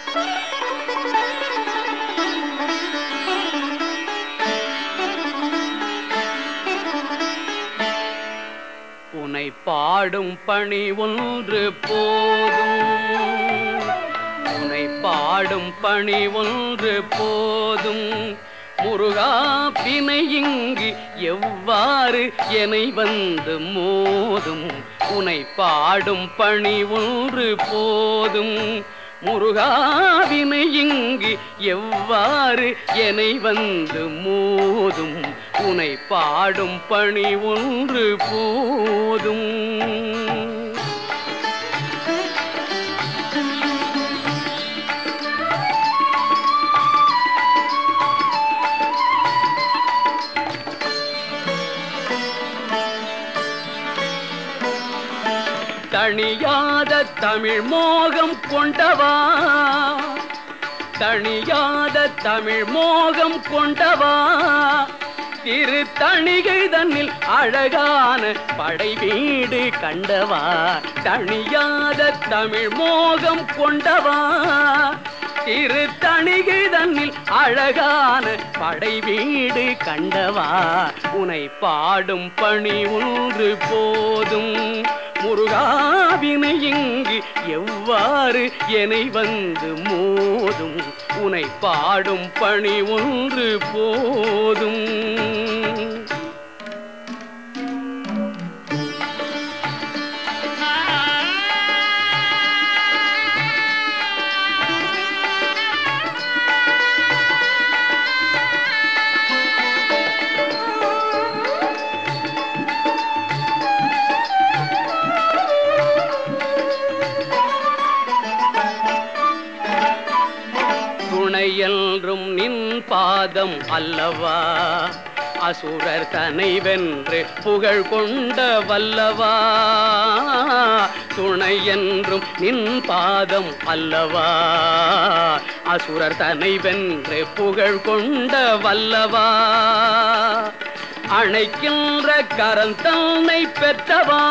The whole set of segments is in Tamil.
உனை பாடும் பணி ஒன்று போதும் உனை பாடும் பணி ஒன்று போதும் முருகா பிணை இங்கு எவ்வாறு என்னை வந்து மோதும் உனை பாடும் பணி ஒன்று போதும் முருகாவினை இங்கு எவ்வாறு என்னை வந்து மோதும் உனை பாடும் பணி ஒன்று போதும் தணியாத தமிழ் மோகம் கொண்டவா தணியாத தமிழ் மோகம் கொண்டவா திரு தணிகை தன்னில் அழகான படை வீடு கண்டவா தணியாத தமிழ் மோகம் கொண்டவா திரு தணிகை தன்னில் அழகான படை வீடு கண்டவா உனை பாடும் பணி ஒன்று போதும் முருகாவினை இங்கு எவ்வாறு என்னை வந்து மோதும் உனை பாடும் பணி ஒன்று போதும் துணையென்றும் நின் பாதம் அல்லவா அசுரர் தனை வென்று புகழ் கொண்ட வல்லவா துணையென்றும் நின் பாதம் அல்லவா அசுரர் தனை வென்று புகழ் கொண்ட வல்லவா அணைக்கின்ற கரந்தன்னை பெற்றவா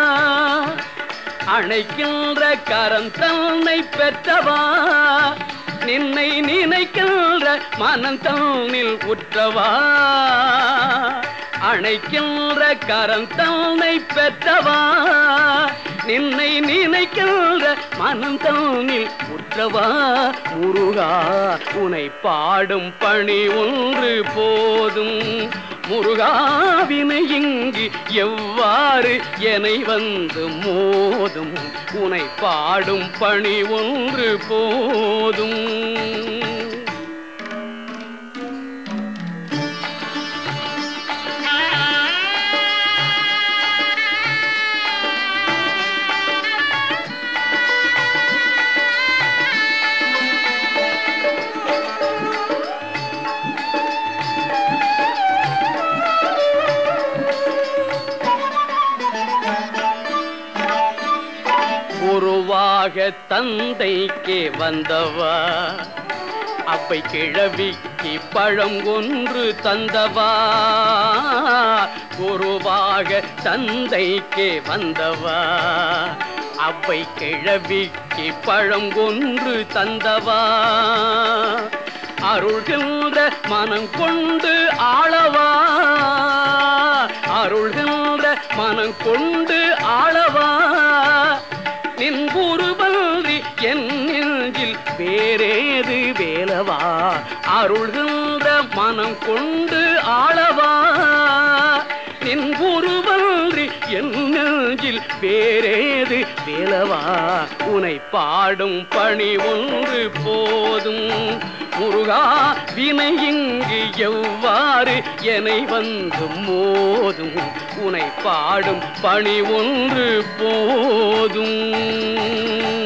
அணைக்கின்ற கரம் தன்னை பெற்றவா நின்னை நினைக்கின்ற மனம் தன்னில் உற்றவா அணைக்கின்ற கரம் தன்னை பெற்றவா நின்னை நினைக்கின்ற மனம் தன்னில் உற்றவா முருகா உனை பாடும் பணி ஒன்று போதும் முருகாவினை இங்கு எவ்வாறு என்னை வந்து மோதும் உனை பாடும் பணி ஒன்று போதும் உருவாக தந்தைக்கே வந்தவா அப்பை கிழவிக்கு பழம் ஒன்று தந்தவா உருவாக தந்தைக்கே வந்தவா அப்பை கிழவிக்கு பழம் ஒன்று தந்தவா அருள்கின்ற மனம் கொண்டு ஆளவா அருள்கின்ற மனம் கொண்டு ஆளவா நின் குருபல்றி என் நெஞ்சில் வேறேது வேலவா அருள்கின்ற மனம் கொண்டு ஆளவா நின் குருபல்றி என் நெஞ்சில் வேறேது வேலவா உனை பாடும் பணி ஒன்று போதும் முருகா வினை இங்கு எவ்வாறு என்னை வந்து மோதும் உனை பாடும் பணி ஒன்று போதும்